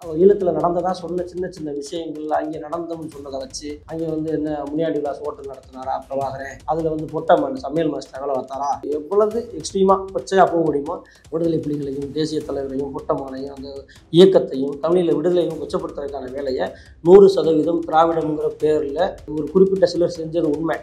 ஈழத்தில் நடந்ததா சொன்ன சின்ன சின்ன விஷயங்கள் அங்கே நடந்தோம்னு சொன்னதை வச்சு அங்கே வந்து என்ன முனியாடி விலாஸ் ஹோட்டல் நடத்தினாரா பிரபாகரன் அதில் வந்து பொட்டம்மன் சமையல் மாஸ்டர் வேலை பார்த்தாரா எவ்வளவு எக்ஸ்ட்ரீமாக கொச்சையாக போக முடியுமோ விடுதலை புலிகளையும் தேசிய தலைவரையும் பொட்டம்மனையும் அந்த இயக்கத்தையும் தமிழில் விடுதலையும் கொச்சப்படுத்துறதுக்கான வேலையை நூறு சதவீதம் திராவிடம்ங்கிற பேரில் ஒரு குறிப்பிட்ட சிலர் செஞ்சது உண்மை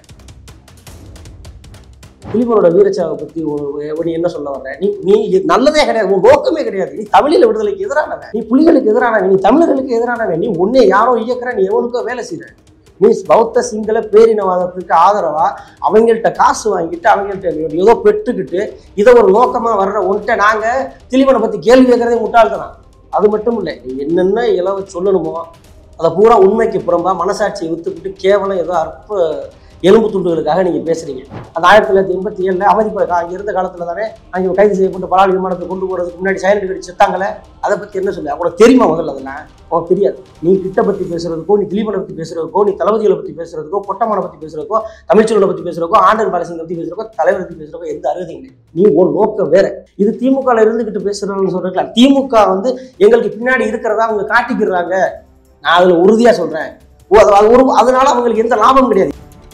புலிபனோட வீரச்சாவை பற்றி நீ என்ன சொல்ல வர்ற நீ நீ இது நல்லதே கிடையாது உன் நோக்கமே கிடையாது நீ தமிழில் விடுதலைக்கு எதிரானவன் நீ புலிகளுக்கு எதிரானவன் நீ தமிழர்களுக்கு எதிரானவன் நீ உன்னை யாரோ இயக்குற நீ எவனுக்கோ வேலை செய்கிற நீ பௌத்த சிங்கள பேரினவாதத்துக்கு ஆதரவா அவங்கள்ட்ட காசு வாங்கிட்டு அவங்கள்ட்ட ஏதோ பெற்றுக்கிட்டு இதை ஒரு நோக்கமா வர்ற உன்கிட்ட நாங்க திலீபனை பத்தி கேள்வி கேட்கறதே முட்டாள்தான் அது மட்டும் இல்லை நீ என்னென்ன இலவ சொல்லணுமோ அதை பூரா உண்மைக்கு புறம்பா மனசாட்சியை வித்துக்கிட்டு கேவலம் ஏதோ அற்ப எலும்பு துண்டுகளுக்காக நீங்க பேசுறீங்க அந்த ஆயிரத்தி தொள்ளாயிரத்தி எண்பத்தி ஏழுல அவதி அங்கே இருந்த காலத்துல தானே அங்கே கைது செய்யப்பட்டு பலாலி விமானத்தை கொண்டு போறதுக்கு முன்னாடி சைலண்ட் கடி செத்தாங்களே அதை பத்தி என்ன சொல்லி அவங்களுக்கு தெரியுமா முதல்ல அதெல்லாம் உனக்கு தெரியாது நீ கிட்ட பத்தி பேசுறதுக்கோ நீ திலீபனை பத்தி பேசுறதுக்கோ நீ தளபதிகளை பத்தி பேசுறதுக்கோ பொட்டமான பத்தி பேசுறதுக்கோ தமிழ்ச்சொல்லை பத்தி பேசுறதுக்கோ ஆண்டன் பாலசிங்க பத்தி பேசுறதுக்கோ தலைவரை பத்தி பேசுறதுக்கோ எந்த அருகதையும் இல்லை நீ ஒரு நோக்கம் வேற இது திமுகல இருந்துகிட்டு பேசுறோம்னு சொல்றதுல திமுக வந்து எங்களுக்கு பின்னாடி இருக்கிறதா அவங்க காட்டிக்கிறாங்க நான் அதுல உறுதியா சொல்றேன் ஓ, அது- அது ஒரு அதனால அவங்களுக்கு எந்த லாபம் கிடையாது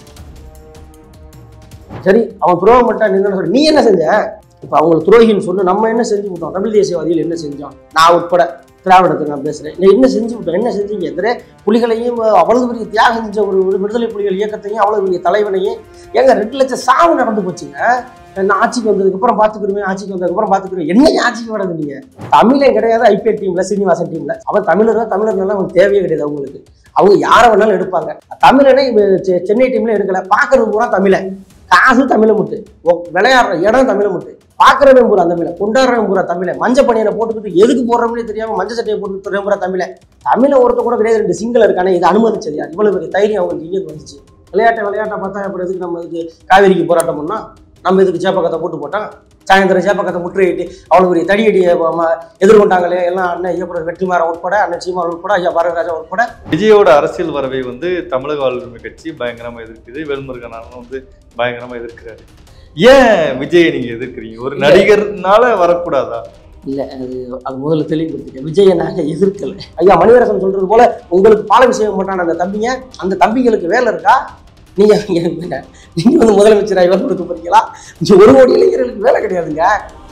சரி அவன் துரோகம் பண்ணிட்டா நீ என்ன சொல்ற நீ என்ன செஞ்ச இப்போ அவங்களுக்கு துரோகின்னு சொல்லு நம்ம என்ன செஞ்சு விட்டோம் தமிழ் தேசியவாதிகள் என்ன செஞ்சோம் நான் உட்பட திராவிடத்தை நான் பேசுறேன் நீ என்ன செஞ்சு விட்டோம் என்ன செஞ்சீங்க எதிரே புலிகளையும் அவ்வளவு பெரிய தியாகம் செஞ்ச ஒரு ஒரு விடுதலை புலிகள் இயக்கத்தையும் அவ்வளவு பெரிய தலைவனையும் ஏங்க ரெண்டு லட்சம் சாவு நடந்து போச்சுங்க நான் ஆட்சிக்கு வந்ததுக்கு அப்புறம் பாத்துக்கிறோமே ஆட்சிக்கு வந்ததுக்கு அப்புறம் பாத்துக்கிறோம் என்ன ஆட்சிக்கு வர்றது நீங்க தமிழே கிடையாது ஐபிஎல் டீம்ல சீனிவாசன் டீம்ல அவன் தமிழர் தமிழர்னால அவனுக்கு தேவையே கிடையாது அவங்களுக்கு அவங்க யாரை வேணாலும் எடுப்பாங்க தமிழனே இவ செ- சென்னை டீம்ல எடுக்கல பாக்குறது பூரா தமிழன் காசு தமிழ முட்டு ஒ- விளையாடுற இடம் தமிழ முட்டு பாக்குறவன் பூரா தமிழ கொண்டாடுறவன் பூரா தமிழ மஞ்ச பணியனை போட்டுக்கிட்டு எதுக்கு போடுறோம்னே தெரியாம மஞ்சள் சட்டையை போட்டுக்கிட்டு பூரா தமிழ தமிழ ஒருத்த கூட கிடையாது ரெண்டு சிங்கள இருக்கானே இது அனுமதிச்சது யார் இவ்வளவு பெரிய தைரியம் அவங்களுக்கு இங்கே வந்துச்சு விளையாட்டை விளையாட்டை பார்த்தா அப்புறம் எதுக்கு நம்ம இதுக்கு காவேரிக்கு போராட்டம் பண்ணா நம்ம இதுக்கு சேப்பக்கத்தை போட்டு போட்டோம் சாயந்தரம் சேப்பக்கத்தை முற்றுகையிட்டு அவ்வளோ பெரிய தடியடியை ம- எதிர்கொண்டாங்களே எல்லாம் அண்ணன் இயக்குனர் வெற்றிமாறன் உட்பட அண்ணன் சீமான் உட்பட ஐயா பாரதிராஜா உட்பட விஜயோட அரசியல் வரவை வந்து தமிழக வாழ்வுரிமை கட்சி பயங்கரமா எதிர்க்குது வேல்முருகனாலும் வந்து பயங்கரமா எதிர்க்கிறாரு ஏன் விஜயை நீங்க எதிர்க்கிறீங்க ஒரு நடிகர்னால வரக்கூடாதா இல்லை அது அது முதல்ல தெளிவுபடுத்திக்க விஜயை நாங்கள் எதிர்க்கல ஐயா மணிவரசன் சொல்றது போல உங்களுக்கு பால விஷயம் பண்ணான அந்த தம்பிங்க அந்த தம்பிங்களுக்கு வேலை இருக்கா நீங்க நீங்க நீங்க வந்து முதலமைச்சராக வேலை கொடுக்க போறீங்களா இங்க ஒரு கோடி இளைஞர்களுக்கு வேலை கிடையாதுங்க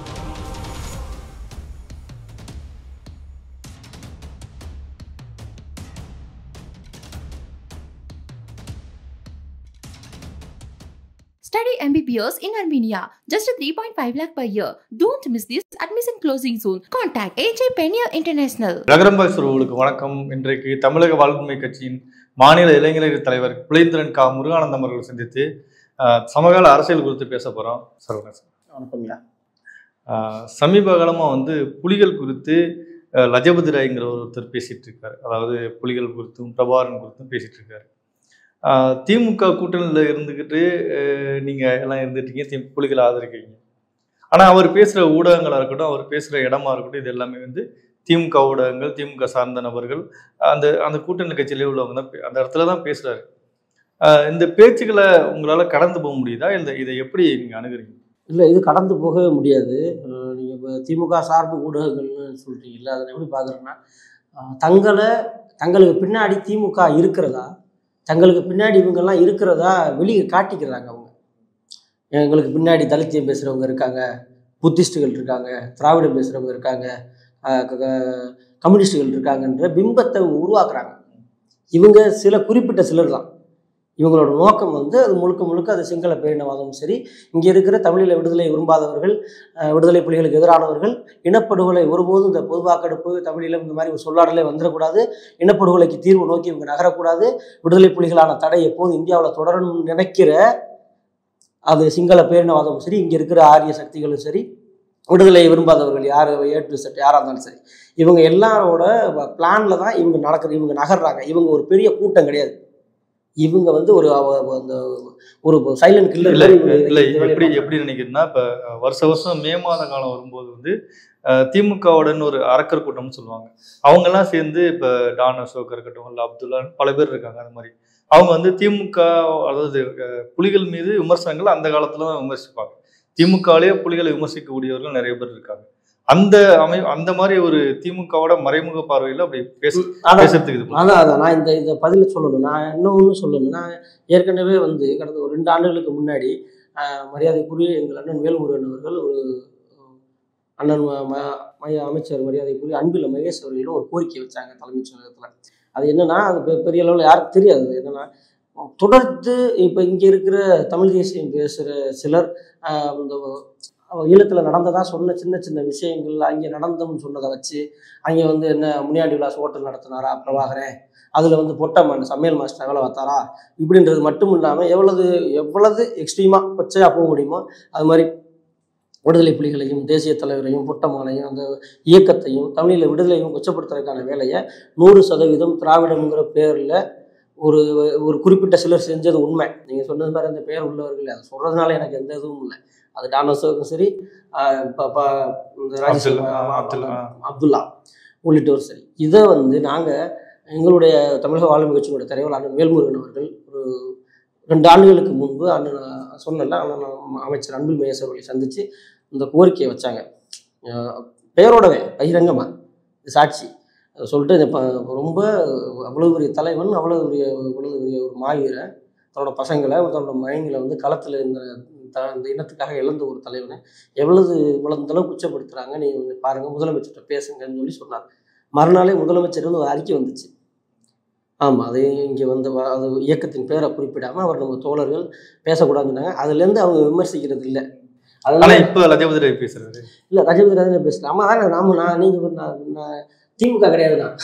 Study MBBS in Armenia. Just a 3.5 lakh per year. Don't miss this admission closing soon. Contact AJ Penier International. நகரம்பாய் சுருவுகளுக்கு வணக்கம் இன்றைக்கு தமிழக வாழ்வுரிமை கட்சியின் மாநில இளைஞர் தலைவர் புலேந்திரன் கா முருகானந்தம் அவர்கள் சந்தித்து ஆஹ், சமகால அரசியல் குறித்து பேச போறோம் சொல்லுங்க சார் வணக்கம்யா ஆஹ், சமீப காலமா வந்து புலிகள் குறித்து ஆஹ், லஜபதி ராய்ங்கிற ஒருத்தர் பேசிட்டு இருக்காரு அதாவது புலிகள் குறித்தும் பிரபாரன் குறித்தும் பேசிட்டு இருக்காரு ஆஹ், திமுக கூட்டணியில் இருந்துக்கிட்டு ஆஹ், நீங்க எல்லாம் இருந்துட்டீங்க தி புலிகளை ஆதரிக்கிறீங்க ஆனா அவர் பேசுற ஊடகங்களா இருக்கட்டும் அவர் பேசுற இடமா இருக்கட்டும் இது எல்லாமே வந்து திமுக ஊடகங்கள் திமுக சார்ந்த நபர்கள் அந்த அந்த கூட்டணி கட்சியிலே உள்ளவங்க தான் பே- அந்த இடத்துல தான் பேசுறாரு ஆஹ், இந்த பேச்சுக்களை உங்களால கடந்து போக முடியுதா இல்லை இதை எப்படி நீங்க அணுகுறீங்க இல்லை இது கடந்து போகவே முடியாது அஹ் நீங்க இப்போ திமுக சார்பு ஊடகங்கள்னு சொல்றீங்கல்ல அதை நான் எப்படி பார்க்குறேன்னா தங்களை தங்களுக்கு பின்னாடி திமுக இருக்கிறதா தங்களுக்கு பின்னாடி இவங்கெல்லாம் இருக்கிறதா வெளியே காட்டிக்கிறாங்க அவங்க எங்களுக்கு பின்னாடி தலித்தியம் பேசுகிறவங்க இருக்காங்க புத்திஸ்டுகள் இருக்காங்க திராவிடம் பேசுகிறவங்க இருக்காங்க அஹ் க- க- கம்யூனிஸ்டுகள் இருக்காங்கன்ற பிம்பத்தை உருவாக்குறாங்க இவங்க சில குறிப்பிட்ட சிலர் தான் இவங்களோட நோக்கம் வந்து அது முழுக்க முழுக்க அது சிங்கள பேரினவாதமும் சரி இங்கே இருக்கிற தமிழில் விடுதலை விரும்பாதவர்கள் அஹ், விடுதலை புலிகளுக்கு எதிரானவர்கள் இனப்படுகொலை ஒருபோதும் இந்த பொது வாக்கெடுப்பு தமிழீழம் இந்த மாதிரி ஒரு சொல்லாடலே வந்துடக்கூடாது இனப்படுகொலைக்கு தீர்வு நோக்கி இவங்க நகரக்கூடாது விடுதலை புலிகளான தடை எப்போது இந்தியாவில் தொடரணும்னு நினைக்கிற அது சிங்கள பேரினவாதமும் சரி இங்கே இருக்கிற ஆரிய சக்திகளும் சரி விடுதலை விரும்பாதவர்கள் யார் ஏ டு செட் யாராக இருந்தாலும் சரி இவங்க எல்லாரோட பிளானில் தான் இவங்க நடக்கிற இவங்க நகர்றாங்க இவங்க ஒரு பெரிய கூட்டம் கிடையாது இவங்க வந்து ஒரு அவ- அவ- அந்த ஒரு சைலண்ட் கில்லர் இல்ல இல்ல எப்படி எப்படி நினைக்கிறேன்னா இப்ப அஹ், வருஷ வருஷம் மே மாத காலம் வரும்போது வந்து அஹ், திமுகவுடன் ஒரு அரக்கர் கூட்டம்னு சொல்லுவாங்க அவங்க எல்லாம் சேர்ந்து இப்ப டான் அசோக் இருக்கட்டும் இல்ல அப்துல்லா பல பேர் இருக்காங்க அந்த மாதிரி அவங்க வந்து திமுக அதாவது அஹ், புலிகள் மீது விமர்சனங்கள் அந்த காலத்துல தான் விமர்சிப்பாங்க திமுகவிலேயே புலிகளை விமர்சிக்கக்கூடியவர்கள் நிறைய பேர் இருக்காங்க அந்த அமை அந்த மாதிரி ஒரு திமுகவோட மறைமுக பார்வையில அப்படி பேச அதான் பேசுறதுக்கு இது அதான் அதான் நான் இந்த இந்த பதில சொல்லணும் நான் இன்னொன்று சொல்லணும் நான் ஏற்கனவே வந்து கடந்த ஒரு ரெண்டு ஆண்டுகளுக்கு முன்னாடி ஆஹ், மரியாதைக்குரிய எங்கள் அண்ணன் வேல்முருகன் அவர்கள் ஒரு அஹ், அண்ணன் ம- ம- மைய அமைச்சர் மரியாதைக்குரிய அன்பில் மகேஷ் அவர்களிடம் ஒரு கோரிக்கை வச்சாங்க தலைமைச் செயலகத்தில் அது என்னன்னா அது பெ- பெரிய அளவில் யாருக்கும் தெரியாது அது என்னன்னா தொடர்ந்து இப்போ இங்கே இருக்கிற தமிழ் தேசியம் பேசுகிற சிலர் ஆஹ், இந்த ஈழத்தில் நடந்ததா சொன்ன சின்ன சின்ன விஷயங்கள் அங்கே நடந்தோம்னு சொன்னதை வச்சு அங்கே வந்து என்ன முனியாண்டி விலாஸ் ஹோட்டல் நடத்தினாரா பிரபாகரன் அதில் வந்து பொட்டம்மன் சமையல் மாஸ்டர் வேலை பார்த்தாரா இப்படின்றது மட்டும் இல்லாமல் எவ்வளவு எவ்வளவு எக்ஸ்ட்ரீமாக கொச்சையாக போக முடியுமோ அது மாதிரி விடுதலை புலிகளையும் தேசிய தலைவரையும் பொட்டமானையும் அந்த இயக்கத்தையும் தமிழில் விடுதலையும் கொச்சப்படுத்துறதுக்கான வேலையை நூறு சதவீதம் திராவிடம்ங்கிற பேரில் ஒரு ஒரு குறிப்பிட்ட சிலர் செஞ்சது உண்மை நீங்கள் சொன்னது மாதிரி அந்த பேர் உள்ளவர்கள் அதை சொல்கிறதுனால எனக்கு எந்த இதுவும் இல்லை அது டானோஸுக்கும் சரி ஆஹ் ப- ப- இந்த ராஜேஷ் அப்துல்லா, அப்துல்லா. அப்துல்லா உள்ளிட்டோர் சரி இதை வந்து நாங்கள் எங்களுடைய தமிழக வாழ்வு கட்சியினுடைய தலைவர் அண்ணன் வேல்முருகன் அவர்கள் ஒரு ரெண்டு ஆண்டுகளுக்கு முன்பு அண்ணன் சொன்னல அண்ணன் அமைச்சர் அன்பில் மகேஷ் அவர்களை சந்தித்து இந்த கோரிக்கையை வச்சாங்க அஹ் பெயரோடவே பகிரங்கமாக இது சாட்சி அதை சொல்லிட்டு இந்த ப- ரொம்ப அவ்வளோ பெரிய தலைவன் அவ்வளோ பெரிய அவ்வளோ பெரிய ஒரு மாவீரன் தன்னோட பசங்களை தன்னோட மயங்களை வந்து களத்தில் இந்த த இந்த இனத்துக்காக இழந்த ஒரு தலைவனை எவ்வளவு இவ்வளவு இந்த அளவுக்கு உச்சப்படுத்துறாங்க நீங்க வந்து பாருங்க முதலமைச்சர்கிட்ட பேசுங்கன்னு சொல்லி சொன்னார் மறுநாளே முதலமைச்சர் வந்து ஒரு அறிக்கை வந்துச்சு ஆமாம் அது இங்கே வந்து வ- அது இயக்கத்தின் பேரை குறிப்பிடாமல் அவர் நம்ம தோழர்கள் பேசக்கூடாதுன்னாங்க அதுலேருந்து அவங்க விமர்சிக்கிறது இல்லை ஆனா அதனால இப்ப லஜபதி ராய் பேசுறாரு இல்லை ரஜினி ராஜன் பேசல ஆமாம் அதான் நாம நான் நீங்கள் நான் நான் திமுக கிடையாது நான்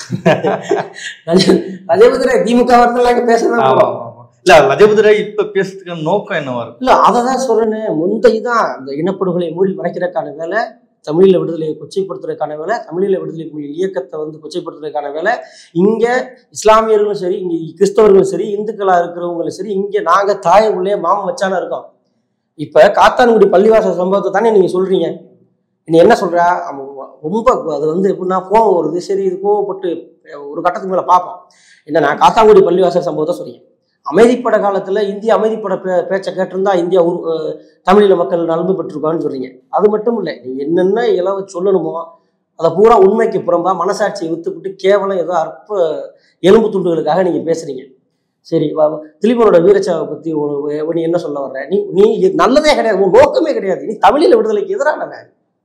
ரஜ- ரஜபதி ராய் திமுக வரதெல்லாம் இங்கே பேசணும் ஆமா ஆமா ஆமா. இல்ல லஜபதி ராய் இப்ப பேசுறதுக்கான நோக்கம் என்னவா இருக்கும் இல்லை அதை தான் சொல்கிறேனே முந்தை தான் அந்த இனப்படுகொலை மூடி மறைக்கிறதுக்கான வேலை தமிழில் விடுதலையை கொச்சைப்படுத்துறதுக்கான வேலை தமிழில் விடுதலை புலிகள் இயக்கத்தை வந்து கொச்சைப்படுத்துறதுக்கான வேலை இங்கே இஸ்லாமியர்களும் சரி இங்கே கிறிஸ்தவர்களும் சரி இந்துக்களாக இருக்கிறவங்களும் சரி இங்கே நாங்கள் தாய உள்ளே மாமன் வச்சான இருக்கோம் இப்போ காத்தான்குடி பள்ளிவாசல் சம்பவத்தை தானே நீங்கள் சொல்கிறீங்க நீ என்ன சொல்ற அவன் ரொம்ப அது வந்து எப்படின்னா கோவம் வருது சரி இது கோவப்பட்டு ஒரு கட்டத்துக்கு மேலே பார்ப்போம் என்னன்னா காத்தாங்குடி பள்ளிவாசல் சம்பவத்தை சொல்றீங்க அமைதிப்பட காலத்தில் இந்தியா அமைதிப்பட பே பேச்சை கேட்டிருந்தா இந்தியா உரு அஹ் தமிழீழ மக்கள் நலம்பு பெற்றிருக்கான்னு சொல்றீங்க அது மட்டும் இல்லை நீ என்னென்ன இலவ சொல்லணுமோ அதை பூரா உண்மைக்கு புறம்பா மனசாட்சியை வித்துக்கிட்டு கேவலம் ஏதோ அற்ப எலும்பு துண்டுகளுக்காக நீங்கள் பேசுறீங்க சரி வா வா. திலீபனோட வீரச்சாவை பற்றி நீ என்ன சொல்ல வர்ற நீ நீ இது நல்லதே கிடையாது உன் நோக்கமே கிடையாது நீ தமிழீழ விடுதலைக்கு எதிரானவன்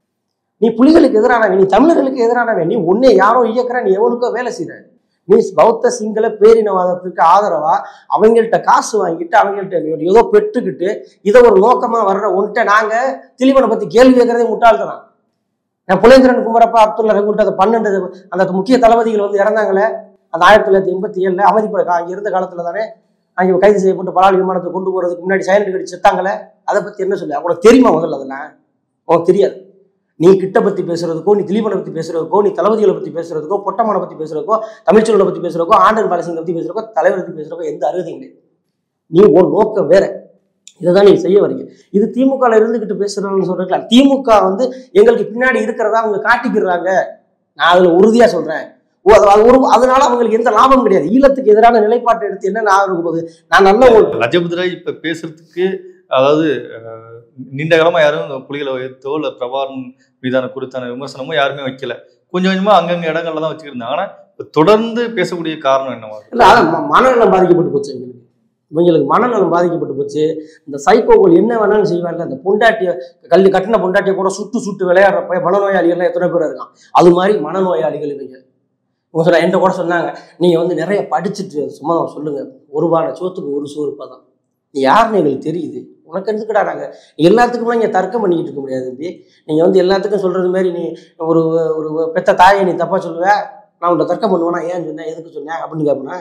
நீ புலிகளுக்கு எதிரானவன் நீ தமிழர்களுக்கு எதிரானவன் நீ உன்னை யாரோ இயக்குற நீ எவனுக்கோ வேலை செய்யற நீ பௌத்த சிங்கள பேரினவாதத்துக்கு ஆதரவா அவங்கள்ட்ட காசு வாங்கிட்டு அவங்கள்ட்ட நீ ஏதோ பெற்றுக்கிட்டு இதை ஒரு நோக்கமா வர்ற உன்கிட்ட நாங்க திலீபனை பத்தி கேள்வி கேட்கறதே முட்டாள்தான் நான் புலேந்திரன் குமரப்பா அப்துல்லா ரகுல்ட்ட அந்த பன்னெண்டு அந்த முக்கிய தளபதிகள் வந்து இறந்தாங்களே அந்த ஆயிரத்தி தொள்ளாயிரத்தி எண்பத்தி ஏழுல அமைதிப்பட கா- அங்க இருந்த காலத்துல தானே அங்கே கைது செய்யப்பட்டு பலாலி விமானத்தை கொண்டு போறதுக்கு முன்னாடி சைலண்ட் கடிச்சு செத்தாங்களே அதை பத்தி என்ன சொல்லு உனக்கு தெரியுமா முதல்ல அதெல்லாம் உனக்கு தெரியாது நீ கிட்ட பத்தி பேசுறதுக்கோ நீ திலீபனை பத்தி பேசுறதுக்கோ நீ தளபதிகளை பத்தி பேசுறதுக்கோ பொட்டமான பத்தி பேசுறதுக்கோ தமிழ்ச்சொல்லை பத்தி பேசுறதுக்கோ ஆண்டன் பாலசிங்க பத்தி பேசுறதுக்கோ தலைவரை பத்தி பேசுறதுக்கோ எந்த அருகதையும் கிடையாது நீ உன் நோக்கம் வேற இதை தான் நீங்க செய்ய வரீங்க இது திமுகல இருந்துகிட்டு பேசுறவங்க சொல்றீங்களா திமுக வந்து எங்களுக்கு பின்னாடி இருக்கிறதா அவங்க காட்டிக்கிறாங்க நான் அதுல உறுதியா சொல்றேன் ஓ, அது அது ஒரு அதனால அவங்களுக்கு எந்த லாபம் கிடையாது ஈழத்துக்கு எதிரான நிலைப்பாட்டை எடுத்து என்ன ஆகும் போது நான் நல்ல ஒரு லஜபதி ராய் இப்ப பேசுறதுக்கு அதாவது அஹ், நீண்ட காலமா யாரும் இந்த புலிகளை எதிர்த்தோ இல்ல பிரபாரன் மீதான கொடுத்தான விமர்சனமோ யாருமே வைக்கல கொஞ்சம் கொஞ்சமா அங்கங்க இடங்கள்ல தான் வச்சுக்கிருந்தாங்க ஆனா இப்ப தொடர்ந்து பேசக்கூடிய காரணம் என்னவா இருக்கும்? இல்லை அதான் ம- மனநலம் பாதிக்கப்பட்டு போச்சு இவங்களுக்கு இவங்களுக்கு மனநலம் பாதிக்கப்பட்டு போச்சு இந்த சைக்கோக்கள் என்ன வேணாலும் செய்வாங்க அந்த பொண்டாட்டிய கல்வி கட்டின பொண்டாட்டியை கூட சுட்டு சுட்டு விளையாடுறப்ப மனநோயாளிகள்லாம் எத்தனை பேர் இருக்கான் அது மாதிரி மனநோயாளிகள் இவங்க இவங்க சொல்ல என்கிட்ட கூட சொன்னாங்க நீங்கள் வந்து நிறைய படிச்சுட்டு சும்மா சொல்லுங்க ஒரு வார சோத்துக்கு ஒரு சோறு பதம் நீ யாருன்னு எங்களுக்கு தெரியுது உனக்கு எதுக்குடா நாங்கள் எல்லாத்துக்குமே இங்கே தர்க்கம் பண்ணிக்கிட்டு இருக்க முடியாது தம்பி நீங்கள் வந்து எல்லாத்துக்கும் சொல்கிறது மாதிரி நீ ஒரு ஒரு பெத்த தாயை நீ தப்பாக சொல்லுவ நான் உன்னை தர்க்கம் பண்ணுவேனா ஏன் சொன்னேன் எதுக்கு சொன்னேன் அப்படின்னு கேட்பேனா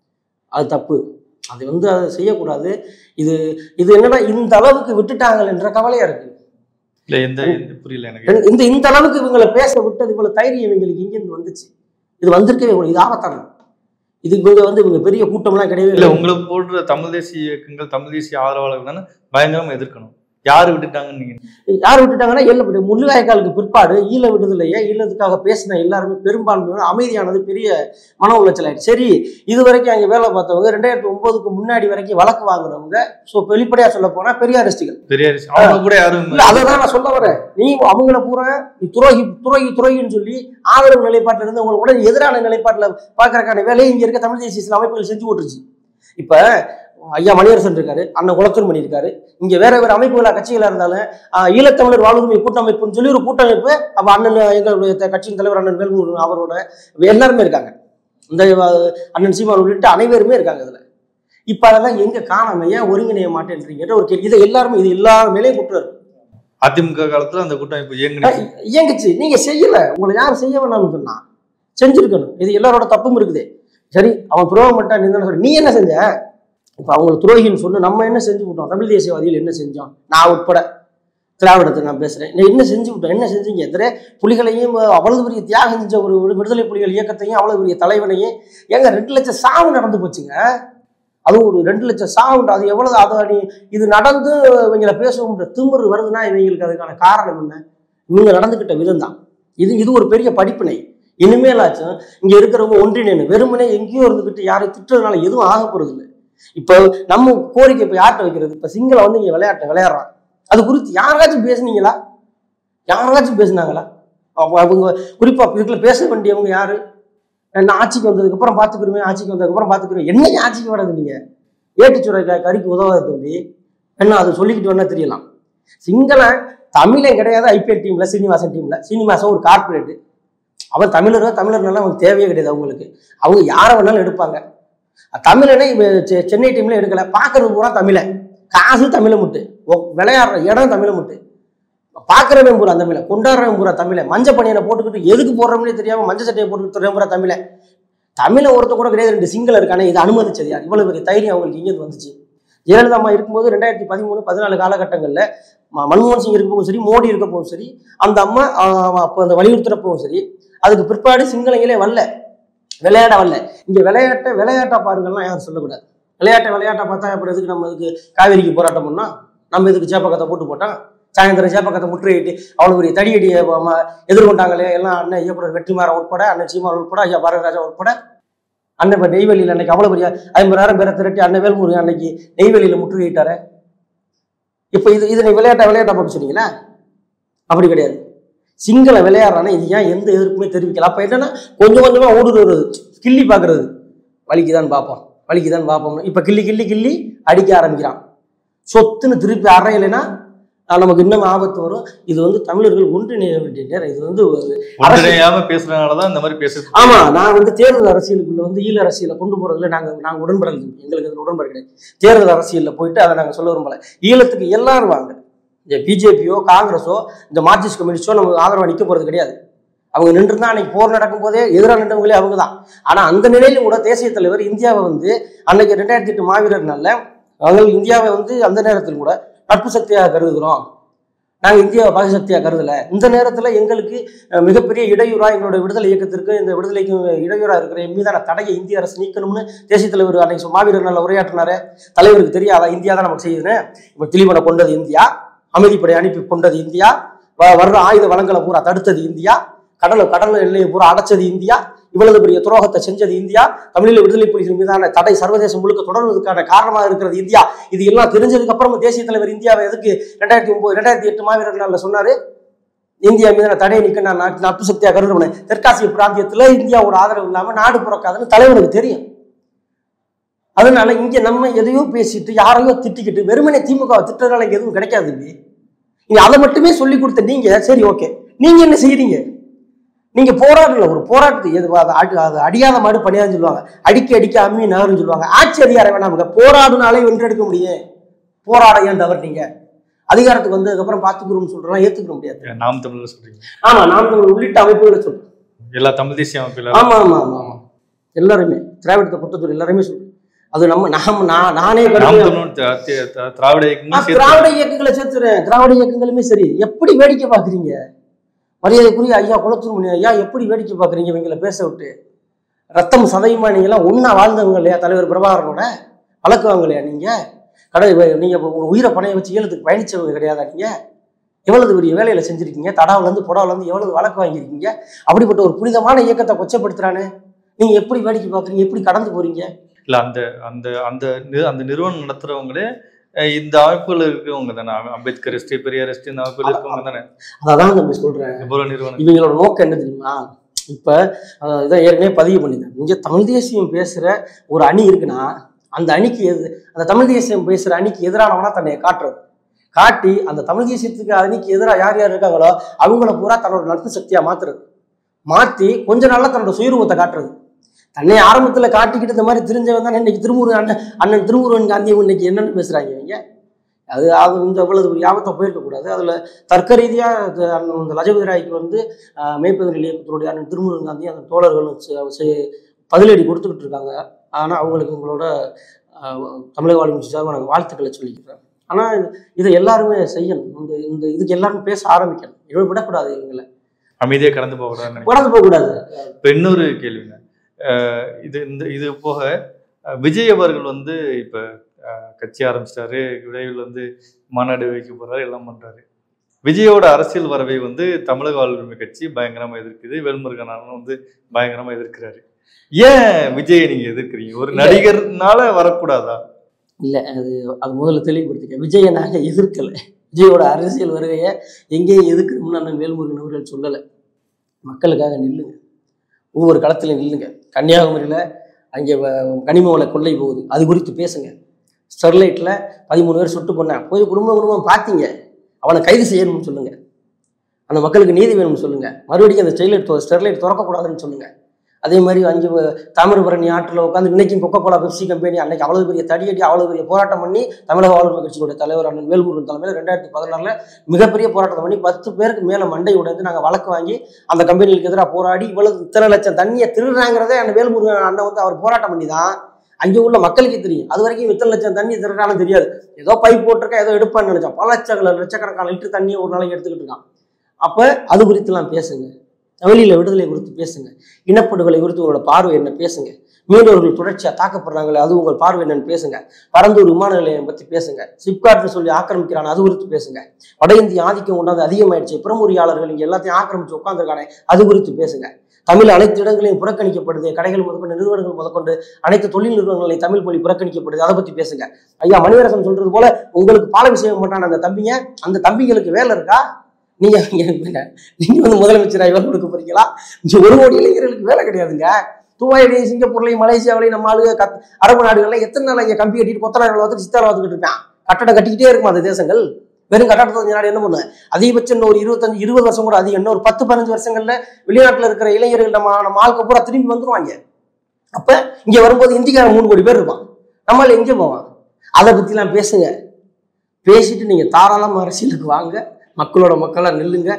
அது தப்பு அது வந்து அதை செய்யக்கூடாது இது இது என்னன்னா இந்த அளவுக்கு விட்டுட்டாங்கள் என்ற கவலையா இருக்கு இல்ல எந்த எந்த புரியல எனக்கு இந்த இந்த அளவுக்கு இவங்களை பேச விட்டது இவ்வளவு தைரியம் இவங்களுக்கு இங்கிருந்து வந்துச்சு இது வந்திருக்கவே கூடாது. இது ஆபத்தான இது இவங்க வந்து இவங்க பெரிய கூட்டம்லாம் கிடையவே இல்ல இல்லை உங்களை போன்ற தமிழ் தேசிய இயக்கங்கள் தமிழ் தேசிய ஆதரவாளர்கள் தானே பயங்கரமா எதிர்க்கணும் யாரு விட்டுட்டாங்கன்னு நீங்க யார் விட்டுட்டாங்கன்னா எல்ல முள்ளிவாய்க்காலுக்கு பிற்பாடு ஈழ விடுதலையே ஈழத்துக்காக பேசின எல்லாருமே பெரும்பான்மையோட அமைதியானது பெரிய மன உளைச்சல் ஆயிடுச்சு சரி இது வரைக்கும் அங்கே வேலை பார்த்தவங்க ரெண்டாயிரத்தி ஒன்பதுக்கு முன்னாடி வரைக்கும் வழக்கு வாங்குறவங்க ஸோ வெளிப்படையா சொல்ல போனா பெரியாரிஸ்டிகள் பெரியார் அவங்க கூட யாரும் இல்ல அதை தான் நான் சொல்ல வரேன் நீ அவங்கள பூரா நீ துரோகி துரோகி துரோகின்னு சொல்லி ஆதரவு நிலைப்பாட்டில் இருந்து உங்களுக்கு உடனே எதிரான நிலைப்பாட்டில் பார்க்கறக்கான வேலையை இங்க இருக்க தமிழ் தேசிய சில அமைப்புகள் செஞ்சு விட்டுருச்சு இப்ப ஐயா மணியரசன் இருக்காரு அண்ணன் குளத்தூர் மணி இருக்காரு இங்க வேற வேற அமைப்புகளா கட்சிகளா இருந்தாலும் ஆஹ், ஈழத்தமிழர் வாழ்வுரிமை கூட்டமைப்புன்னு சொல்லி ஒரு கூட்டமைப்பு அப்ப அண்ணன் எங்களுடைய த- கட்சியின் தலைவர் அண்ணன் வேல்முருகன் அவரோட எல்லாருமே இருக்காங்க இந்த அஹ், அண்ணன் சீமான் உள்ளிட்ட அனைவருமே இருக்காங்க இதுல இப்ப அதெல்லாம் எங்க காணாம ஏன் ஒருங்கிணைய மாட்டேன்றீங்கன்ற ஒரு கேள்வி இதை எல்லாருமே இது எல்லா மேலேயும் குற்றம் இருக்கு அதிமுக காலத்துல அந்த கூட்டமைப்பு இயங்குனுச்சு இயங்குச்சு நீங்க செய்யல உங்களை யார் செய்ய வேணாம்னு சொன்னா செஞ்சிருக்கணும் இது எல்லாரோட தப்பும் இருக்குது சரி அவன் துரோகம் பண்ணிட்டான் நீ தானே சொல்ற. நீ என்ன செஞ்ச இப்ப அவங்களை துரோகின்னு சொன்னு நம்ம என்ன செஞ்சு விட்டோம் தமிழ் தேசியவாதிகள் என்ன செஞ்சோம் நான் உட்பட திராவிடத்தை நான் பேசுறேன் நீ என்ன செஞ்சு விட்டோம் என்ன செஞ்சீங்க எதிரே புலிகளையும் அவ்வளவு பெரிய தியாகம் செஞ்ச ஒரு ஒரு விடுதலை புலிகள் இயக்கத்தையும் அவ்வளவு பெரிய தலைவனையும் ஏங்க ரெண்டு லட்சம் சாவு நடந்து போச்சுங்க அது ஒரு ரெண்டு லட்சம் சாவுண்டு அது எவ்வளவு அது நீ இது நடந்து இவங்களை பேசுவோம்ன்ற திமிரு வருதுன்னா இவங்களுக்கு அதுக்கான காரணம் என்ன இவங்க நடந்துக்கிட்ட விதம் தான் இது இது ஒரு பெரிய படிப்பினை இனிமேலாச்சும் இங்க இருக்கிறவங்க ஒன்றிணைன்னு வெறுமனே எங்கேயோ இருந்துக்கிட்டு யாரையும் திட்டுறதுனால எதுவும் ஆக போறது இல்லை இப்போ நம்ம கோரிக்கை இப்போ யார்கிட்ட வைக்கிறது இப்போ சிங்கள வந்து இங்க விளையாட்டை விளையாடுறான் அது குறித்து யாராச்சும் பேசுனீங்களா யாராச்சும் பேசுனாங்களா அப்போ அவங்க குறிப்பா இதுக்குள்ள பேச வேண்டியவங்க யாரு நான் ஆட்சிக்கு வந்ததுக்கு அப்புறம் பாத்துக்கிறோமே ஆட்சிக்கு வந்ததுக்கு அப்புறம் பாத்துக்கிறோம் என்னங்க ஆட்சிக்கு வர்றது நீங்க ஏட்டுச்சுரைக்காய் கறிக்கு உதவாத தம்பி என்ன அது சொல்லிக்கிட்டு வேணா தெரியலாம் சிங்கள தமிழன் கிடையாது ஐபிஎல் டீம்ல சீனிவாசன் டீம்ல சீனிவாசன் ஒரு கார்பரேட் அவன் தமிழரோ தமிழர்னால அவங்களுக்கு தேவையே கிடையாது அவங்களுக்கு அவங்க யாரை வேணாலும் எடுப்பாங்க தமிழனே இவ செ- சென்னை டீம்ல எடுக்கல பார்க்கறது பூரா தமிழன் காசு தமிழை முட்டு ஒ- விளையாடுற இடம் தமிழை முட்டு பார்க்குறவன் பூரா தமிழை கொண்டாடுறவன் பூரா தமிழை மஞ்ச பணியனை போட்டுக்கிட்டு எதுக்கு போடுறோம்னே தெரியாம மஞ்சள் சட்டையை போட்டுக்கிட்டு பூரா தமிழை தமிழை ஒருத்த கூட கிடையாது ரெண்டு சிங்கள இருக்கானே இது அனுமதிச்சது யார் இவ்வளவு பெரிய தைரியம் அவங்களுக்கு இங்கேருந்து வந்துச்சு ஜெயலலிதா அம்மா இருக்கும்போது ரெண்டாயிரத்தி பதிமூணு பதினாலு காலகட்டங்களில் மன்மோகன் சிங் இருக்கப்பவும் சரி மோடி இருக்கப்பவும் சரி அந்த அம்மா ஆஹ், அப்போ அந்த வலியுறுத்துறப்பவும் சரி அதுக்கு பிற்பாடு சிங்களங்களே வரல விளையாட வரல இங்க விளையாட்டை விளையாட்டா பாருங்கள்லாம் யாரும் சொல்லக்கூடாது விளையாட்டை விளையாட்டை பார்த்தா அப்புறம் எதுக்கு நம்ம இதுக்கு காவேரிக்கு போராட்டம் பண்ணோம் நம்ம இதுக்கு சேப்பக்கத்தை போட்டு போட்டோம் சாயந்தரம் சேப்பக்கத்தை முற்றுகையிட்டு அவ்வளோ பெரிய தடியடியை ம- எதிர்கொண்டாங்களே எல்லாம் அண்ணன் இயக்குனர் வெற்றிமாறன் உட்பட அண்ணன் சீமான் உட்பட ஐயா பாரதிராஜா உட்பட அண்ணன் இப்போ நெய்வேலியில் அன்னைக்கு அவ்வளோ பெரிய ஐம்பதாயிரம் பேரை திரட்டி அண்ணன் வேல்முருகன் அன்னைக்கு நெய்வேலியில் முற்றுகையிட்டாரு இப்போ இது இது நீ விளையாட்டா விளையாட்டா பார்க்க சொன்னீங்களா அப்படி கிடையாது சிங்கள விளையாடுறானா இது ஏன் எந்த எதிர்ப்புமே தெரிவிக்கல அப்போ என்னன்னா கொஞ்சம் கொஞ்சமா ஊடுருவது கிள்ளி பார்க்கறது வலிக்குதான் பார்ப்போம் வலிக்குதான் பார்ப்போம் இப்போ கிள்ளி கிள்ளி கிள்ளி அடிக்க ஆரம்பிக்கிறான் சொத்துன்னு திருப்பி அறையலைன்னா ஆஹ் நமக்கு இன்னும் ஆபத்து வரும் இது வந்து தமிழர்கள் ஒன்றிணைய வேண்டிய நேரம் இது வந்து ஒரு ஒன்றிணையாம பேசுறதுனாலதான் இந்த மாதிரி பேசுறது ஆமா நான் வந்து தேர்தல் அரசியலுக்குள்ள வந்து ஈழ அரசியலை கொண்டு போறதுல நாங்க நாங்க உடன்படல எங்களுக்கு அதுல உடன்பாடு கிடையாது தேர்தல் அரசியல்ல போயிட்டு அதை நாங்க சொல்ல விரும்பல ஈழத்துக்கு எல்லாரும் வாங்க இந்த பிஜேபியோ காங்கிரஸோ இந்த மார்க்சிஸ்ட் கம்யூனிஸ்டோ நம்ம ஆதரவா நிக்க போறது கிடையாது அவங்க நின்றுதான் அன்னைக்கு போர் நடக்கும் போதே எதிராக நின்றவங்களே அவங்க தான் ஆனா அந்த நிலையிலும் கூட தேசிய தலைவர் இந்தியாவை வந்து அன்னைக்கு ரெண்டாயிரத்தி எட்டு மாவீரர் நாள்ல நாங்கள் இந்தியாவை வந்து அந்த நேரத்தில் கூட நட்பு சக்தியாக கருதுகிறோம் நாங்க இந்தியாவை பாகசக்தியாக கருதல இந்த நேரத்துல எங்களுக்கு அஹ், மிகப்பெரிய இடையூறா எங்களோட விடுதலை இயக்கத்திற்கு இந்த விடுதலைக்கும் இடையூறா இருக்கிற என் மீதான தடையை இந்திய அரசு நீக்கணும்னு தேசிய தலைவர் அன்னைக்கு சொ- மாவீரர் நாள்ல உரையாற்றினாரு தலைவருக்கு தெரியாதா இந்தியா தான் நமக்கு செய்யுதுன்னு இப்போ திலீபனை கொண்டது இந்தியா அமைதிப்படை அனுப்பி கொண்டது இந்தியா வ- வர்ற ஆயுத வளங்களை பூரா தடுத்தது இந்தியா கடல கடல் எல்லையை பூரா அடைச்சது இந்தியா இவ்வளவு பெரிய துரோகத்தை செஞ்சது இந்தியா தமிழீழ விடுதலை புலிகள் மீதான தடை சர்வதேசம் முழுக்க தொடர்வதற்கான காரணமாக இருக்கிறது இந்தியா இது எல்லாம் தெரிஞ்சதுக்கு அப்புறம் தேசிய தலைவர் இந்தியாவை எதுக்கு ரெண்டாயிரத்தி ஒன்பது ரெண்டாயிரத்தி எட்டு மாவீரர் நாள்ல சொன்னாரு இந்தியா மீதான தடையை நிக்க நான் நாட்டு நட்பு சக்தியாக கருதுறேன் தெற்காசிய பிராந்தியத்துல இந்தியா ஒரு ஆதரவு இல்லாம நாடு பிறக்காதுன்னு தலைவனுக்கு தெரியும் அதனால இங்க நம்ம எதையோ பேசிட்டு யாரையோ திட்டிக்கிட்டு வெறுமனே திமுக திட்டுறதுனால இங்க எதுவும் கிடைக்காது தம்பி. நீங்க அதை மட்டுமே சொல்லி கொடுத்த நீங்க சரி ஓகே நீங்க என்ன செய்றீங்க நீங்க போராடல ஒரு போராட்டத்துக்கு எது அது அடி அது அடியாத மாடு பணியாதுன்னு சொல்லுவாங்க அடிக்க அடிக்க அம்மி நகருன்னு சொல்லுவாங்க ஆட்சி அதிகாரம் வேணாமுங்க போராடுனாலே வென்றெடுக்க முடியும் போராட ஏன் தவறுனீங்க அதிகாரத்துக்கு வந்ததுக்கப்புறம் பார்த்துக்கிறோம்னு சொல்றோம் ஏத்துக்க முடியாது நாம் தமிழர் சொல்றீங்க ஆமா நாம் தமிழ் உள்ளிட்ட அமைப்புகளை சொல்றோம் எல்லா தமிழ் தேசிய அமைப்பில் ஆமா ஆமா ஆமா ஆமா எல்லாருமே திராவிடத்தை பொறுத்தவரை எல்லாருமே சொல்றோம் அது நம்ம நாம் நான் நானே நாம் கருதுறேன். தமிழ் த- தி- த- திராவிட இயக்கங்களும் நான் சேர்த்து திராவிட இயக்கங்களை சேர்த்துறேன் திராவிட இயக்கங்களுமே சரி எப்படி வேடிக்கை பாக்குறீங்க மரியாதைக்குரிய ஐயா குலத்துருமணி ஐயா எப்படி வேடிக்கை பாக்குறீங்க இவங்களை பேச விட்டு ரத்தம் சதையுமா நீங்க எல்லாம் ஒன்னா வாழ்ந்தவங்க இல்லையா தலைவர் பிரபாகரனோட வழக்குவாங்க இல்லையா நீங்க கடை நீங்கள் உங்கள் உயிரை பணைய வச்சு ஈழத்துக்கு பயணிச்சவங்க கிடையாதா நீங்கள் எவ்வளவு பெரிய வேலையில செஞ்சிருக்கீங்க தடாவிலேருந்து புடாவிலேருந்து எவ்வளவு வழக்கு வாங்கியிருக்கீங்க அப்படிப்பட்ட ஒரு புனிதமான இயக்கத்தை கொச்சப்படுத்துறானே நீங்கள் எப்படி வேடிக்கை பார்க்குறீங்க எப்படி கடந்து போறீங்க இல்ல அந்த அந்த அந்த நி- அந்த நிறுவனம் நடத்துறவங்களே அஹ் இந்த அமைப்புல இருக்கிறவங்க தானே அம்- அம்பேத்கர் எஸ்டி பெரியார் எஸ்டி இந்த அமைப்புல இருக்கவங்க தானே அதான் தம்பி சொல்றேன் இவ்வளவு நிறுவனம் இவங்களோட நோக்கம் என்ன தெரியுமா இப்போ இதை ஏற்கனவே பதிவு பண்ணிட்டேன் இங்கே தமிழ் தேசியம் பேசுகிற ஒரு அணி இருக்குன்னா அந்த அணிக்கு எது அந்த தமிழ் தேசியம் பேசுகிற அணிக்கு எதிரானவனா தன்னை காட்டுறது காட்டி அந்த தமிழ் தேசியத்துக்கு அணிக்கு எதிராக யார் யார் இருக்காங்களோ அவங்கள பூரா தன்னோட நட்பு சக்தியாக மாத்துறது மாற்றி கொஞ்ச நாள்ல தன்னோட சுயரூபத்தை காட்டுறது தன்னை ஆரம்பத்தில் காட்டிக்கிட்டு இந்த மாதிரி தெரிஞ்சவன் தான் இன்னைக்கு திருமுருகன் அண்ணன் அண்ணன் திருமுருகன் காந்தியும் இன்னைக்கு என்னென்னு பேசுகிறாங்க இவங்க அது அது இந்த இவ்வளவு பெரிய ஆபத்தை போயிருக்கக்கூடாது அதில் தர்க்க ரீதியாக அந்த லஜபதி ராய்க்கு வந்து ஆஹ் மேய்ப்பதில் இயக்கத்தினுடைய அண்ணன் திருமுருகன் காந்தி அந்த தோழர்களும் செ- செ- பதிலடி கொடுத்துக்கிட்டு இருக்காங்க ஆனால் அவங்களுக்கு உங்களோட ஆஹ் தமிழக வாழ்வு சார்பாக நாங்கள் வாழ்த்துக்களை சொல்லிக்கிறேன் ஆனால் இதை எல்லாருமே செய்யணும் இந்த இந்த இதுக்கு எல்லாரும் பேச ஆரம்பிக்கணும் இவங்க விடக்கூடாது இவங்களை அமைதியா கடந்து போகக்கூடாதுன்னு கடந்து போகக்கூடாது இப்ப இன்னொரு கேள்விங்க அஹ் இது இந்த இது போக அஹ் விஜய் அவர்கள் வந்து இப்ப அஹ், கட்சி ஆரம்பிச்சிட்டாரு விரைவில் வந்து மாநாடு வைக்க போறாரு எல்லாம் பண்றாரு விஜயோட அரசியல் வரவை வந்து தமிழக வாழ்வுரிமை கட்சி பயங்கரமா எதிர்க்குது வேல்முருகன் அண்ணன் வந்து பயங்கரமா எதிர்க்கிறாரு ஏன் விஜயை நீங்க எதிர்க்கிறீங்க ஒரு நடிகர்னால வரக்கூடாதா இல்லை அது அது முதல்ல தெளிவுபடுத்திக்க விஜயை நாங்கள் எதிர்க்கலை விஜயோட அரசியல் வருகையை எங்கேயும் எதிர்க்கணும்னு அண்ணன் வேல்முருகன் அவர்கள் சொல்லலை மக்களுக்காக நில்லுங்க ஒவ்வொரு களத்திலும் நில்லுங்க கன்னியாகுமரியில் அங்கே கனிம வள கொள்ளை போகுது அது குறித்து பேசுங்க ஸ்டெர்லைட்டில் பதிமூணு பேர் சுட்டு கொண்டான் போய் குடும்ப குடும்பம் பார்த்தீங்க அவனை கைது செய்யணும்னு சொல்லுங்க அந்த மக்களுக்கு நீதி வேணும்னு சொல்லுங்க மறுபடியும் அந்த ஸ்டெர்லைட் ஸ்டெர்லைட் திறக்கக்கூடாதுன்னு சொல்லுங்க அதே மாதிரி அங்கே வ- தாமிரபரணி ஆற்றில் உட்காந்து இன்னைக்கும் கொக்கோ கோலா பெப்சி கம்பெனி அன்னைக்கு அவ்வளவு பெரிய தடியடி அவ்வளவு பெரிய போராட்டம் பண்ணி தமிழக வாழ்வுரிமை கட்சியினுடைய தலைவர் அண்ணன் வேல்முருகன் தலைமையில் ரெண்டாயிரத்தி பதினாறில் மிகப்பெரிய போராட்டம் பண்ணி பத்து பேருக்கு மேலே மண்டை உடைந்து நாங்கள் வழக்கு வாங்கி அந்த கம்பெனிகளுக்கு எதிராக போராடி இவ்வளவு இத்தனை லட்சம் தண்ணியை திருடுறாங்கிறதே அந்த வேல்முருகன் அண்ணன் வந்து அவர் போராட்டம் பண்ணி தான் அங்கே உள்ள மக்களுக்கு தெரியும் அது வரைக்கும் இத்தனை லட்சம் தண்ணி திருடாலும் தெரியாது ஏதோ பைப் போட்டிருக்கா ஏதோ எடுப்பான்னு நினைச்சோம் பல லட்ச லட்சக்கணக்கான லிட்டர் தண்ணியை ஒரு நாளைக்கு எடுத்துக்கிட்டு இருக்கான் அப்போ அது குறித்துலாம் பேசுங்க வெளியில் விடுதலை குறித்து பேசுங்க இனப்படுகொலை குறித்து உங்களோட பார்வை என்ன பேசுங்க மீனவர்கள் தொடர்ச்சியாக தாக்கப்படுறாங்களே அது உங்கள் பார்வை என்னன்னு பேசுங்க பரந்தூர் விமான நிலையம் பற்றி பேசுங்க சிப்காட்னு சொல்லி ஆக்கிரமிக்கிறான் அது குறித்து பேசுங்க வட இந்திய ஆதிக்கம் கொண்டாந்து அதிகமாயிடுச்சு பிரமுறியாளர்கள் இங்கே எல்லாத்தையும் ஆக்கிரமிச்சு உட்காந்துருக்கானே அது குறித்து பேசுங்க தமிழ் அனைத்து இடங்களையும் புறக்கணிக்கப்படுது கடைகள் முதற்கொண்டு நிறுவனங்கள் முதற்கொண்டு அனைத்து தொழில் நிறுவனங்களை தமிழ் மொழி புறக்கணிக்கப்படுது அதை பற்றி பேசுங்க ஐயா மணிவரசன் சொல்றது போல உங்களுக்கு பாலபிஷேகம் பண்றான அந்த தம்பிங்க அந்த தம்பிங்களுக்கு வேலை இருக்கா நீங்க நீங்க நீங்க வந்து முதலமைச்சராக வேலை கொடுக்க போறீங்களா இங்க ஒரு கோடி இளைஞர்களுக்கு வேலை கிடையாதுங்க துபாயிலையும் சிங்கப்பூர்லையும் மலேசியாவிலையும் நம்ம ஆளுங்க கத் அரபு நாடுகள்ல எத்தனை நாள் இங்க கம்பி கட்டிட்டு கொத்தனார் பார்த்துட்டு சித்தார பார்த்துக்கிட்டு இருக்கான் கட்டடம் கட்டிக்கிட்டே இருக்கும் அந்த தேசங்கள் வெறும் கட்டடத்தை கொஞ்ச நாடு என்ன பண்ணுவேன் அதிகபட்சம் இன்னும் ஒரு இருபத்தஞ்சு இருபது வருஷம் கூட அதிகம் இன்னும் ஒரு பத்து பதினஞ்சு வருஷங்கள்ல வெளிநாட்டுல இருக்கிற இளைஞர்கள் நம்ம நம்ம ஆளுக்கு பூரா திரும்பி வந்துருவாங்க அப்ப இங்க வரும்போது இந்திக்காரன் மூணு கோடி பேர் இருப்பான் நம்மளால எங்கே போவான் அதை பத்திலாம் பேசுங்க பேசிட்டு நீங்க தாராளமா அரசியலுக்கு வாங்க மக்களோட மக்களா நில்லுங்க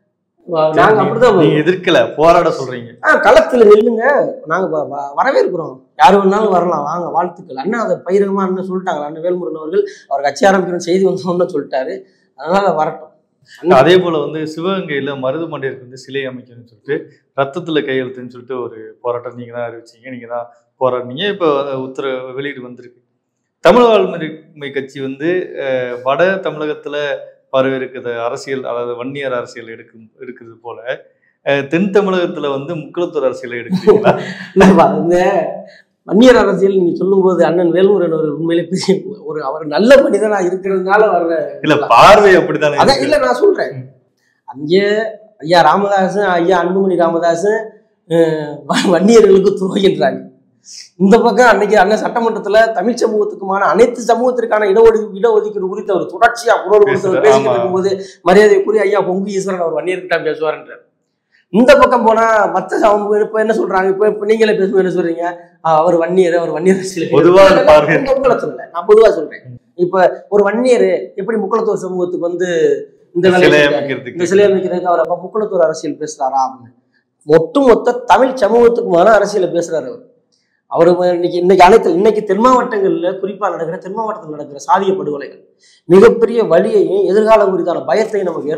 வா- நாங்க அப்படிதான் நீங்க எதிர்க்கல போராட சொல்றீங்க ஆ களத்துல நில்லுங்க நாங்க வ- வ- வரவேற்கிறோம் யார் வேணாலும் வரலாம் வாங்க வாழ்த்துக்கள் அண்ணா அதை பயிரகமா அண்ணன் சொல்லிட்டாங்க அண்ணன் வேல்முருகன் அவர்கள் அவர் கட்சி ஆரம்பிக்கணும் செய்தி வந்தோம்னு சொல்லிட்டாரு அதனால வரட்டும் அண்ணா- அதே போல வந்து சிவகங்கையில மருதுமண்டையருக்கு வந்து சிலை அமைக்கணும்னு சொல்லிட்டு ரத்தத்துல கையெழுத்துன்னு சொல்லிட்டு ஒரு போராட்டம் நீங்க தான் அறிவிச்சீங்க நீங்க தான் போராடினீங்க இப்போ உத்தர வெளியீடு வந்திருக்கு தமிழ் வாழ்முறை கட்சி வந்து அஹ், வட தமிழகத்துல வரவேற்கிற அரசியல் அதாவது வன்னியர் அரசியல் எடுக்கும் எடுக்கிறது போல அஹ், தென் தமிழகத்துல வந்து முக்குளத்தூர் அரசியலை எடுக்கிறீங்களா இல்லப்பா, இந்த வன்னியர் அரசியல் நீங்க சொல்லும்போது அண்ணன் வேல்முருகன் அவர்கள் உண்மையிலே பெரிய ஒரு அவர் நல்ல மனிதனா இருக்கிறதுனால வர்ற இல்ல பார்வை அப்படித்தானே அதான் இருக்கு. இல்ல நான் சொல்றேன் அங்கே ஐயா ராமதாஸும் ஐயா அன்புமணி ராமதாஸும் அஹ், வ- வன்னியர்களுக்கு துரோகின்றாங்க இந்த பக்கம் அன்னைக்கு அண்ணன் சட்டமன்றத்துல தமிழ் சமூகத்துக்குமான அனைத்து சமூகத்திற்கான இடஒதுக்கீடு இடஒதுக்கீடு குறித்து அவர் தொடர்ச்சியா குரல் கொடுத்து அவர் பேசுறாரு, பேசிட்டு ஆமா. இருக்கும்போது மரியாதைக்குரிய ஐயா பொங்கு ஈஸ்வரன் அவர் வன்னியர்கிட்ட பேசுவார்ன்றார் இந்த பக்கம் போனா மத்த சமூகம் இப்ப என்ன சொல்றாங்க இப்ப இப்ப நீங்களே பேசும்போது என்ன சொல்றீங்க ஆஹ் அவர் வன்னியர் அவர் வன்னியர் அரசியல் பொதுவா ஒரு பார்வை. உங்க- உங்களை சொல்லல நான் பொதுவா சொல்றேன் இப்ப ஒரு வன்னியர் எப்படி முக்குளத்தூர் சமூகத்துக்கு வந்து இந்த வேலையை சிலை செஞ்சாரு? அமைக்கிறதுக்கு இந்த சிலை அமைக்கிறதுக்கு அவர் அப்ப முக்குளத்தூர் அரசியல் பேசுறாரா அப்படின்னு ஒட்டுமொத்த தமிழ் சமூகத்துக்குமான அரசியலை பேசுறாரு அவர் அவர் இன்னைக்கு இன்னைக்கு அனைத்து இன்னைக்கு தென் மாவட்டங்கள்ல குறிப்பா நடக்கிற தென் மாவட்டத்தில் நடக்கிற சாதிய படுகொலைகள் மிகப்பெரிய வலியையும் எதிர்காலம் குறித்தான பயத்தையும் நமக்கு ஏற்படுத்துது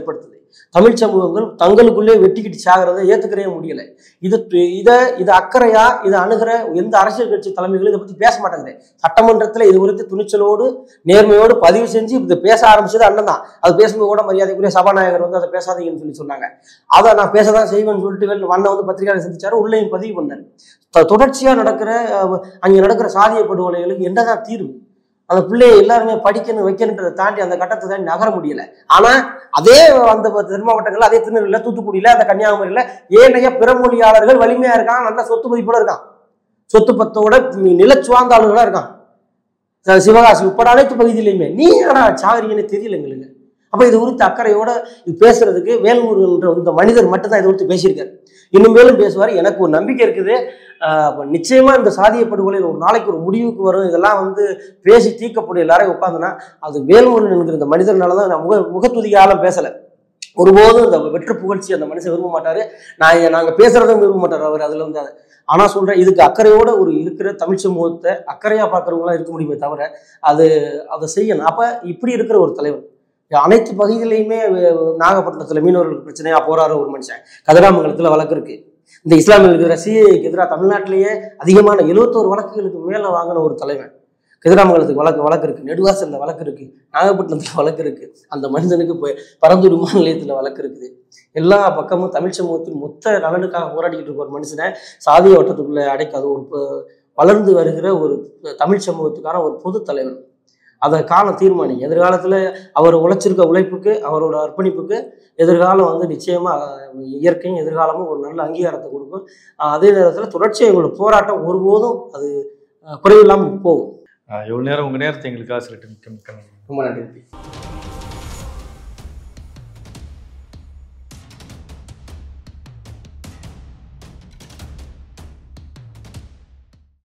தமிழ் சமூகங்கள் தங்களுக்குள்ளே வெட்டிக்கிட்டு சாகிறத ஏத்துக்கவே முடியல இது இதை இது அக்கறையா இதை அணுகிற எந்த அரசியல் கட்சி தலைமைகளும் இதை பத்தி பேச மாட்டேங்குது சட்டமன்றத்துல இது குறித்து துணிச்சலோடு நேர்மையோடு பதிவு செஞ்சு இதை பேச ஆரம்பிச்சது அண்ணன் தான் அது பேசும்போது கூட மரியாதைக்குரிய சபாநாயகர் வந்து அதை பேசாதீங்கன்னு சொல்லி சொன்னாங்க அதை நான் பேசதான் செய்வேன்னு சொல்லிட்டு வெளில அண்ணன் வந்து பத்திரிகையாளர் சந்திச்சாரு உள்ளேயும் பதிவு பண்ணார் தொ- தொடர்ச்சியா நடக்கிற அஹ், அங்க நடக்கிற சாதிய படுகொலைகளுக்கு என்னதான் தீர்வு அந்த பிள்ளைய எல்லாருமே படிக்கணும் வைக்கணுன்றதை தாண்டி அந்த கட்டத்தை தாண்டி நகர முடியல ஆனா அதே அந்த தென் மாவட்டங்கள்ல அதே திருநெல்வேலியில தூத்துக்குடியில அந்த கன்னியாகுமரியில ஏனைய பிற மொழியாளர்கள் வலிமையா இருக்கான் நல்ல சொத்து மதிப்போட இருக்கான் சொத்து பத்தோட நிலச்சுவார்ந்த ஆளுகளா இருக்கான் ச- சிவகாசி உட்பட அனைத்து பகுதியிலையுமே நீ ஆனா சாகரிங்கன்னு தெரியல எங்களுக்கு அப்ப இது குறித்து அக்கறையோட இது பேசுறதுக்கு வேல்முருகன்ற இந்த மனிதர் மட்டும்தான் இது குறித்து பேசியிருக்காரு இன்னும் மேலும் பேசுவார் எனக்கு ஒரு நம்பிக்கை இருக்குது ஆஹ் அப்ப நிச்சயமா இந்த சாதிய படுகொலையில் ஒரு நாளைக்கு ஒரு முடிவுக்கு வரும் இதெல்லாம் வந்து பேசி தீர்க்கப்படும் எல்லாரையும் உட்காந்துனா அது வேல்முருகன் என்கிற இந்த மனிதனால தான் நான் முக முகத்துதிகாலம் பேசல ஒருபோதும் இந்த வெற்று புகழ்ச்சி அந்த மனுஷன் விரும்ப மாட்டாரு நான் இங்க- நாங்க பேசுறதும் விரும்ப மாட்டார் அவர் அதுல வந்து அது. ஆனா சொல்றேன் இதுக்கு அக்கறையோட ஒரு இருக்கிற தமிழ் சமூகத்தை அக்கறையா பார்க்கறவங்களாம் இருக்க முடியுமே தவிர அது அதை செய்யணும் அப்ப இப்படி இருக்கிற ஒரு தலைவர் அனைத்து பகுதியிலையுமே வே- நாகப்பட்டினத்துல மீனவர்களுக்கு பிரச்சனையா போறாரு ஒரு மனுஷன் கதிராமங்கலத்துல வழக்கு இருக்கு இந்த இஸ்லாமிய இருக்கிற சிஏக்கு எதிராக தமிழ்நாட்டிலேயே அதிகமான எழுபத்தோரு வழக்குகளுக்கு மேல வாங்கின ஒரு தலைவன் கதிராமங்கலத்துக்கு வழக்கு வழக்கு இருக்கு நெடுவாசல்ல வழக்கு இருக்கு நாகப்பட்டினத்துல வழக்கு இருக்கு அந்த மனிதனுக்கு இப்போ பரந்தூர் விமான நிலையத்துல வழக்கு இருக்குது எல்லா பக்கமும் தமிழ் சமூகத்தின் மொத்த நலனுக்காக போராடிக்கிட்டு இருக்க ஒரு மனுஷனை சாதிய வட்டத்துக்குள்ள அடைக்காத ஒரு ப- வளர்ந்து வருகிற ஒரு தமிழ் சமூகத்துக்கான ஒரு பொது தலைவன் அதை காலம் தீர்மானிக்கும் எதிர்காலத்தில் அவர் உழைச்சிருக்க உழைப்புக்கு அவரோட அர்ப்பணிப்புக்கு எதிர்காலம் வந்து நிச்சயமா அஹ், இயற்கையும் எதிர்காலமும் ஒரு நல்ல அங்கீகாரத்தை கொடுக்கும் அஹ், அதே நேரத்தில் தொடர்ச்சியாக எங்களோட போராட்டம் ஒருபோதும் அது அஹ், குறைவில்லாமல் போகும் எவ்வளோ நேரம் உங்கள் நேரத்தை எங்களுக்காக சில மிக்க மிக்க நன்றி. ரொம்ப நன்றி